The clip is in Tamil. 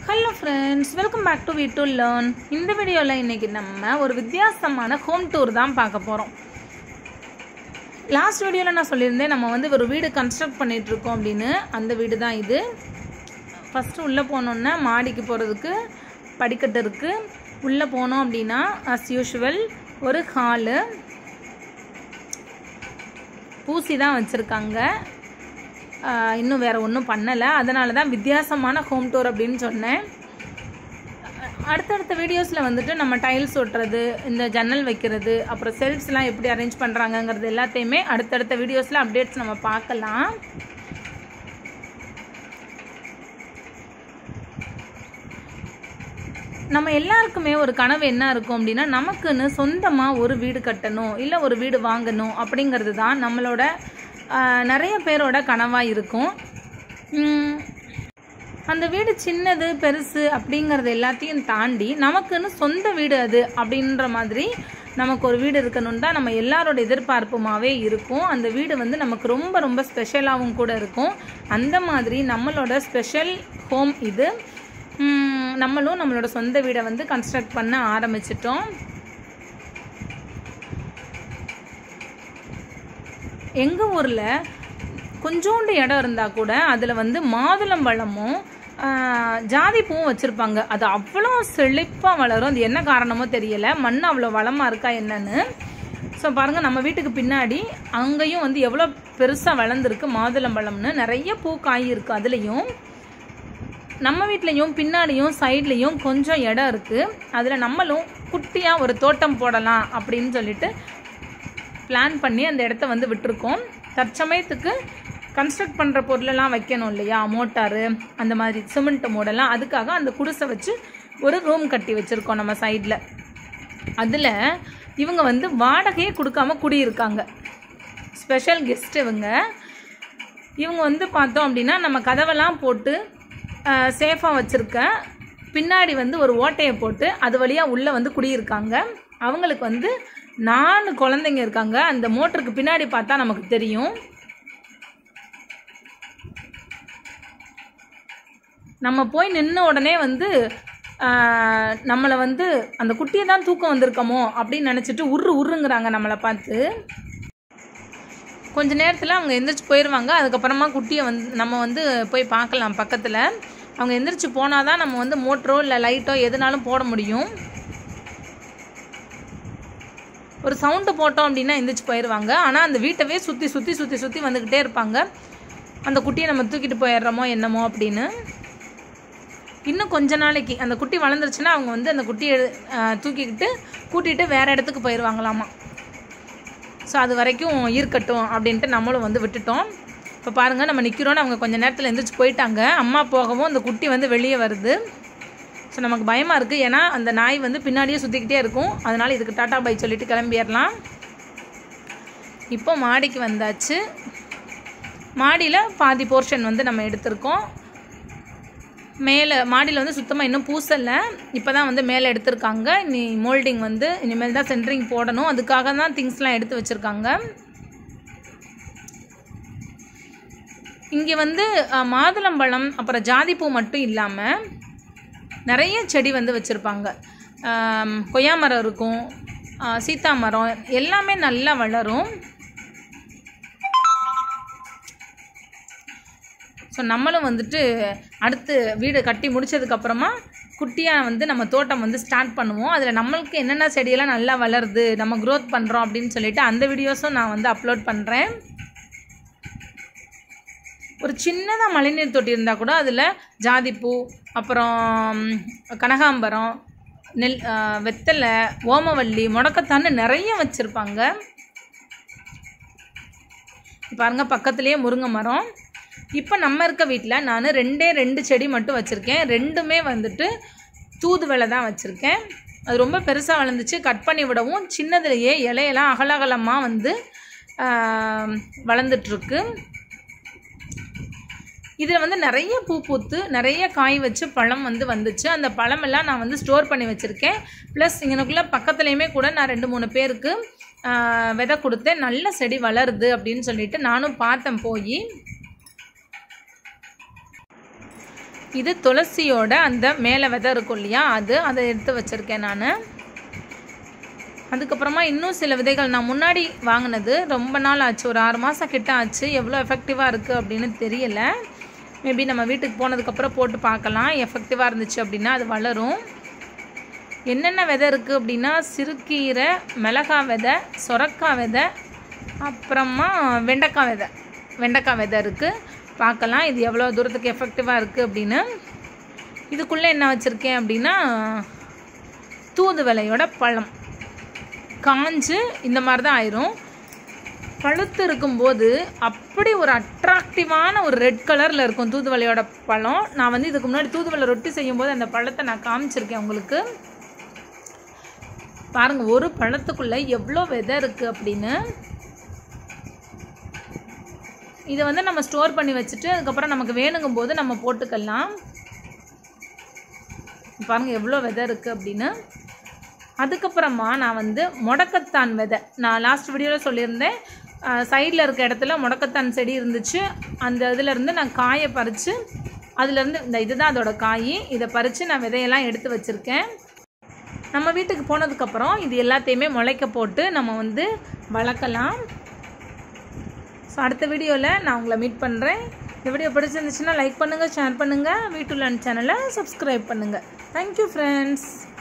hello friends welcome back to we to learn இந்த வீடியோவில் இன்றைக்கி நம்ம ஒரு வித்தியாசமான ஹோம் டூர் தான் பார்க்க போகிறோம் லாஸ்ட் வீடியோவில் நான் சொல்லியிருந்தேன் நம்ம வந்து ஒரு வீடு கன்ஸ்ட்ரக்ட் பண்ணிட்டு இருக்கோம் அப்படின்னு அந்த வீடு தான் இது ஃபஸ்ட்டு உள்ளே போனோன்னா மாடிக்கு போகிறதுக்கு படிக்கட்டு இருக்குது உள்ளே போனோம் அப்படின்னா அஸ் யூஷுவல் ஒரு ஹாலு பூசி தான் வச்சுருக்காங்க ஆஹ் இன்னும் வேறு ஒன்றும் பண்ணலை அதனால தான் வித்தியாசமான ஹோம் டூர் அப்படின்னு சொன்னேன் அடுத்தடுத்த வீடியோஸில் வந்துட்டு நம்ம டைல்ஸ் ஒட்டுறது இந்த ஜன்னல் வைக்கிறது அப்புறம் செல்ஃப்ஸ்லாம் எப்படி அரேஞ்ச் பண்ணுறாங்கங்கிறது எல்லாத்தையுமே அடுத்தடுத்த வீடியோஸில் அப்டேட்ஸ் நம்ம பார்க்கலாம் நம்ம எல்லாருக்குமே ஒரு கனவு என்ன இருக்கும் அப்படின்னா நமக்குன்னு சொந்தமாக ஒரு வீடு கட்டணும் இல்லை ஒரு வீடு வாங்கணும் அப்படிங்கிறது தான் நம்மளோட ஆஹ், நிறைய பேரோட கனவாக இருக்கும் உம், அந்த வீடு சின்னது பெருசு அப்படிங்கிறது எல்லாத்தையும் தாண்டி நமக்குன்னு சொந்த வீடு அது அப்படின்ற மாதிரி நமக்கு ஒரு வீடு இருக்கணும்னு தான் நம்ம எல்லாரோட எதிர்பார்ப்புமாவே இருக்கும் அந்த வீடு வந்து நமக்கு ரொம்ப ரொம்ப ஸ்பெஷலாகவும் கூட இருக்கும் அந்த மாதிரி நம்மளோட ஸ்பெஷல் ஹோம் இது உம், நம்மளும் நம்மளோட சொந்த வீடை வந்து கன்ஸ்ட்ரக்ட் பண்ண ஆரம்பிச்சிட்டோம் எங்கள் ஊரில் கொஞ்சோண்டு இடம் இருந்தால் கூட அதில் வந்து மாதுளம்பழமும் ஆஹ், ஜாதி பூவும் வச்சுருப்பாங்க அது அவ்வளோ செழிப்பாக வளரும் அது என்ன காரணமோ தெரியலை மண் அவ்வளோ வளமாக இருக்கா என்னன்னு ஸோ பாருங்கள் நம்ம வீட்டுக்கு பின்னாடி அங்கேயும் வந்து எவ்வளோ பெருசாக வளர்ந்துருக்கு மாதுளம்பழம்னு நிறைய பூ காய் இருக்குது அதுலேயும் நம்ம வீட்லேயும் பின்னாடியும் சைட்லேயும் கொஞ்சம் இடம் இருக்குது அதில் நம்மளும் குட்டியாக ஒரு தோட்டம் போடலாம் அப்படின்னு சொல்லிட்டு பிளான் பண்ணி அந்த இடத்த வந்து விட்டுருக்கோம் தற்சமயத்துக்கு கன்ஸ்ட்ரக்ட் பண்ணுற பொருளெல்லாம் வைக்கணும் இல்லையா மோட்டாரு அந்த மாதிரி சிமெண்ட் மூடெல்லாம் அதுக்காக அந்த குடிசை வச்சு ஒரு ரூம் கட்டி வச்சுருக்கோம் நம்ம சைடில் அதில் இவங்க வந்து வாடகையே கொடுக்காம குடியிருக்காங்க ஸ்பெஷல் கெஸ்ட் இவங்க இவங்க வந்து பார்த்தோம் அப்படின்னா நம்ம கதவெல்லாம் போட்டு சேஃபாக வச்சுருக்க பின்னாடி வந்து ஒரு ஓட்டையை போட்டு அது வழியாக உள்ளே வந்து குடியிருக்காங்க அவங்களுக்கு வந்து நாலு குழந்தைங்க இருக்காங்க அந்த மோட்டருக்கு பின்னாடி பார்த்தா நமக்கு தெரியும் நம்ம போய் நின்ன உடனே வந்து ஆஹ், நம்மளை வந்து அந்த குட்டியை தான் தூக்கம் வந்திருக்கமோ அப்படின்னு நினச்சிட்டு உரு உருங்கிறாங்க நம்மளை பார்த்து கொஞ்ச நேரத்தில் அவங்க எந்திரிச்சு போயிடுவாங்க அதுக்கப்புறமா குட்டியை வந்து நம்ம வந்து போய் பார்க்கலாம் பக்கத்தில் அவங்க எந்திரிச்சு போனால் தான் நம்ம வந்து மோட்டரோ இல்லை லைட்டோ எதுனாலும் போட முடியும் ஒரு சவுண்டு போட்டோம் அப்படின்னா எந்திரிச்சு போயிடுவாங்க ஆனால் அந்த வீட்டவே சுற்றி சுற்றி சுற்றி சுற்றி வந்துக்கிட்டே இருப்பாங்க அந்த குட்டியை நம்ம தூக்கிட்டு போயிடுறோமோ என்னமோ அப்படின்னு இன்னும் கொஞ்ச நாளைக்கு அந்த குட்டி வளர்ந்துருச்சுன்னா அவங்க வந்து அந்த குட்டியை அஹ், தூக்கிக்கிட்டு கூட்டிகிட்டு வேறு இடத்துக்கு போயிடுவாங்களாமா ஸோ அது வரைக்கும் இருக்கட்டும் அப்படின்ட்டு நம்மளும் வந்து விட்டுட்டோம் இப்போ பாருங்கள் நம்ம நிற்கிறோன்னு அவங்க கொஞ்ச நேரத்தில் எந்திரிச்சு போயிட்டாங்க அம்மா போகவும் அந்த குட்டி வந்து வெளியே வருது ஸோ நமக்கு பயமாக இருக்குது ஏன்னா அந்த நாய் வந்து பின்னாடியே சுற்றிக்கிட்டே இருக்கும் அதனால் இதுக்கு டாட்டா பை சொல்லிட்டு கிளம்பிடலாம் இப்போ மாடிக்கு வந்தாச்சு மாடியில் பாதி போர்ஷன் வந்து நம்ம எடுத்திருக்கோம் மேலே மாடியில் வந்து சுத்தமாக இன்னும் பூசலை இப்போ தான் வந்து மேலே எடுத்திருக்காங்க இனி மோல்டிங் வந்து இனிமேல் தான் சென்ட்ரிங் போடணும் அதுக்காக தான் திங்ஸ்லாம் எடுத்து வச்சுருக்காங்க இங்கே வந்து அஹ், மாதுளம்பழம் அப்புறம் ஜாதிப்பூ மட்டும் இல்லாமல் நிறைய செடி வந்து வச்சுருப்பாங்க கொய்யா மரம் இருக்கும் அஹ், சீத்தா மரம் எல்லாமே நல்லா வளரும் ஸோ நம்மளும் வந்துட்டு அடுத்து வீடு கட்டி முடிச்சதுக்கப்புறமா குட்டியாக வந்து நம்ம தோட்டம் வந்து ஸ்டார்ட் பண்ணுவோம் அதில் நம்மளுக்கு என்னென்ன செடியெல்லாம் நல்லா வளருது நம்ம க்ரோத் பண்ணுறோம் அப்படின்னு சொல்லிட்டு அந்த வீடியோஸும் நான் வந்து அப்லோட் பண்ணுறேன் ஒரு சின்னதாக மழைநீர் தொட்டி இருந்தால் கூட அதில் ஜாதிப்பூ அப்புறம் கனகாம்பரம் நெல் ஆ, வெத்தலை ஓமவல்லி முடக்கத்தான்னு நிறைய வச்சுருப்பாங்க பாருங்க பக்கத்துலேயே முருங்கை மரம் இப்போ நம்ம இருக்க வீட்டில் நான் ரெண்டே ரெண்டு செடி மட்டும் வச்சுருக்கேன் ரெண்டுமே வந்துட்டு தூதுவளை தான் வச்சுருக்கேன் அது ரொம்ப பெருசாக வளர்ந்துச்சு கட் பண்ணி விடவும் சின்னதுலேயே இலையெல்லாம் அகலகலமாக வந்து ஆஹ், வளர்ந்துட்டுருக்கு இதில் வந்து நிறைய பூ பூத்து நிறைய காய் வச்சு பழம் வந்து வந்துச்சு அந்த பழமெல்லாம் நான் வந்து ஸ்டோர் பண்ணி வச்சுருக்கேன் ப்ளஸ் இங்கனக்குள்ளே பக்கத்துலேயுமே கூட நான் ரெண்டு மூணு பேருக்கு ஆஹ், விதை கொடுத்தேன் நல்ல செடி வளருது அப்படின்னு சொல்லிட்டு நானும் பார்த்தேன் போய் இது துளசியோட அந்த மேலே விதை இருக்கும் இல்லையா அது அதை எடுத்து வச்சுருக்கேன் நான் அதுக்கப்புறமா இன்னும் சில விதைகள் நான் முன்னாடி வாங்கினது ரொம்ப நாள் ஆச்சு ஒரு ஆறு மாதம் கிட்ட ஆச்சு எவ்வளோ எஃபெக்டிவாக இருக்குது அப்படின்னு தெரியல மேபி நம்ம வீட்டுக்கு போனதுக்கப்புறம் போட்டு பார்க்கலாம் எஃபெக்டிவாக இருந்துச்சு அப்படின்னா அது வளரும் என்னென்ன விதை இருக்குது அப்படின்னா சிறுக்கீரை மிளகா விதை சொரக்காய் விதை அப்புறமா வெண்டைக்காய் விதை வெண்டைக்காய் விதை இருக்குது பார்க்கலாம் இது எவ்வளோ தூரத்துக்கு எஃபெக்டிவாக இருக்குது அப்படின்னு இதுக்குள்ளே என்ன வச்சுருக்கேன் அப்படின்னா தூதுவளையோட பழம் காஞ்சு இந்த மாதிரி தான் ஆயிரும் பழுத்து இருக்கும்போது அப்படி ஒரு அட்ராக்டிவான ஒரு ரெட் கலரில் இருக்கும் தூதுவளையோட பழம் நான் வந்து இதுக்கு முன்னாடி தூதுவளை ரொட்டி செய்யும்போது அந்த பழத்தை நான் காமிச்சிருக்கேன் உங்களுக்கு பாருங்க ஒரு பழத்துக்குள்ள எவ்வளோ விதை இருக்கு அப்படின்னு இதை வந்து நம்ம ஸ்டோர் பண்ணி வச்சுட்டு அதுக்கப்புறம் நமக்கு வேணுங்கும் போது நம்ம போட்டுக்கலாம் பாருங்க எவ்வளோ விதை இருக்கு அப்படின்னு அதுக்கப்புறமா நான் வந்து முடக்கத்தான் விதை நான் லாஸ்ட் வீடியோவில் சொல்லியிருந்தேன் சைடில் இருக்க இடத்துல முடக்கத்தான் செடி இருந்துச்சு அந்த இதுலேருந்து நான் காயை பறித்து அதுலேருந்து இந்த இதுதான் அதோட காய் இதை பறித்து நான் விதையெல்லாம் எடுத்து வச்சுருக்கேன் நம்ம வீட்டுக்கு போனதுக்கப்புறம் இது எல்லாத்தையுமே முளைக்க போட்டு நம்ம வந்து வளர்க்கலாம் ஸோ அடுத்த வீடியோவில் நான் உங்களை மீட் பண்ணுறேன் இந்த வீடியோ பிடிச்சிருந்துச்சுன்னா லைக் பண்ணுங்கள் ஷேர் பண்ணுங்கள் வீட்டுலன் சேனலை சப்ஸ்கிரைப் பண்ணுங்கள் தேங்க்யூ ஃப்ரெண்ட்ஸ்